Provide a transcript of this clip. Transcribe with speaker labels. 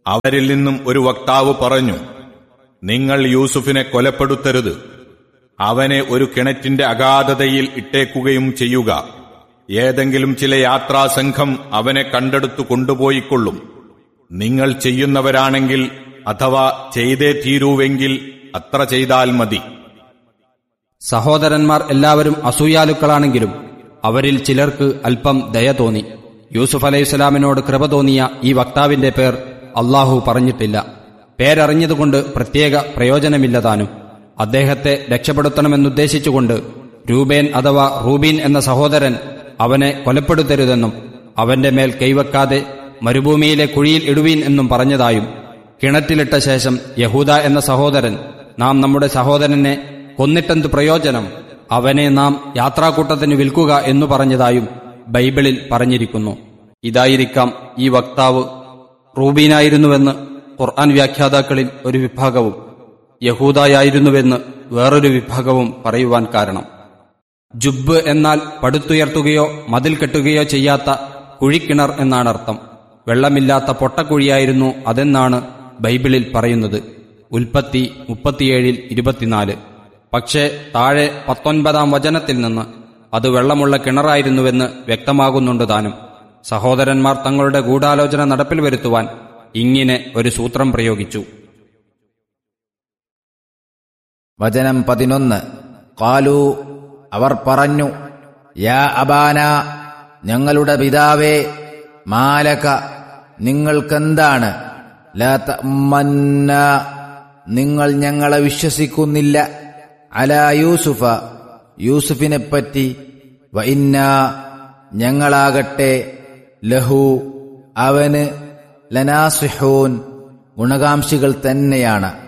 Speaker 1: അവരിൽ നിന്നും ഒരു വക്താവ് പറഞ്ഞു നിങ്ങൾ യൂസുഫിനെ കൊലപ്പെടുത്തരുത് അവനെ ഒരു കിണറ്റിന്റെ അഗാധതയിൽ ഇട്ടേക്കുകയും ചെയ്യുക ഏതെങ്കിലും ചില യാത്രാസംഘം അവനെ കണ്ടെടുത്തു കൊണ്ടുപോയിക്കൊള്ളും നിങ്ങൾ ചെയ്യുന്നവരാണെങ്കിൽ അഥവാ ചെയ്തേ തീരൂവെങ്കിൽ അത്ര ചെയ്താൽ മതി
Speaker 2: സഹോദരന്മാർ എല്ലാവരും അസൂയാലുക്കളാണെങ്കിലും അവരിൽ ചിലർക്ക് അല്പം ദയ തോന്നി യൂസുഫ് അലൈഹിസ്സലാമിനോട് കൃപ തോന്നിയ ഈ വക്താവിന്റെ പേർ അള്ളാഹു പറഞ്ഞിട്ടില്ല പേരറിഞ്ഞതുകൊണ്ട് പ്രത്യേക പ്രയോജനമില്ലതാനും അദ്ദേഹത്തെ രക്ഷപ്പെടുത്തണമെന്നുദ്ദേശിച്ചുകൊണ്ട് രൂപേൻ അഥവാ റൂബീൻ എന്ന സഹോദരൻ അവനെ കൊലപ്പെടുത്തരുതെന്നും അവന്റെ മേൽ കൈവെക്കാതെ മരുഭൂമിയിലെ കുഴിയിൽ ഇടുവീൻ എന്നും പറഞ്ഞതായും കിണറ്റിലിട്ട ശേഷം യഹൂദ എന്ന സഹോദരൻ നാം നമ്മുടെ സഹോദരനെ കൊന്നിട്ടെന്ത് പ്രയോജനം അവനെ നാം യാത്രാക്കൂട്ടത്തിന് വിൽക്കുക എന്നു പറഞ്ഞതായും ബൈബിളിൽ പറഞ്ഞിരിക്കുന്നു ഇതായിരിക്കാം ഈ വക്താവ് റൂബീനായിരുന്നുവെന്ന് ഖുർആൻ വ്യാഖ്യാതാക്കളിൽ ഒരു വിഭാഗവും യഹൂദായായിരുന്നുവെന്ന് വേറൊരു വിഭാഗവും പറയുവാൻ കാരണം ജുബ് എന്നാൽ പടുത്തുയർത്തുകയോ മതിൽ കെട്ടുകയോ ചെയ്യാത്ത കുഴിക്കിണർ എന്നാണ് അർത്ഥം വെള്ളമില്ലാത്ത പൊട്ടക്കുഴിയായിരുന്നു അതെന്നാണ് ബൈബിളിൽ പറയുന്നത് ഉൽപ്പത്തി മുപ്പത്തിയേഴിൽ ഇരുപത്തിനാല് പക്ഷേ താഴെ പത്തൊൻപതാം വചനത്തിൽ നിന്ന് അത് വെള്ളമുള്ള കിണറായിരുന്നുവെന്ന് വ്യക്തമാകുന്നുണ്ട് താനും സഹോദരന്മാർ തങ്ങളുടെ ഗൂഢാലോചന നടപ്പിൽ വരുത്തുവാൻ ഇങ്ങനെ ഒരു സൂത്രം പ്രയോഗിച്ചു
Speaker 3: വചനം പതിനൊന്ന് കാലു അവർ പറഞ്ഞു യാ അബാന ഞങ്ങളുടെ പിതാവേ മാലക നിങ്ങൾക്കെന്താണ് ലാ തഅമ്മന്ന നിങ്ങൾ ഞങ്ങളെ വിശ്വസിക്കുന്നില്ല അലാ യൂസുഫ യൂസുഫിനെപ്പറ്റി വ ഇന്ന ഞങ്ങളാകട്ടെ ലഹു അവന് ലനാസിഹൂൻ ഗുണകാംക്ഷികൾ തന്നെയാണ്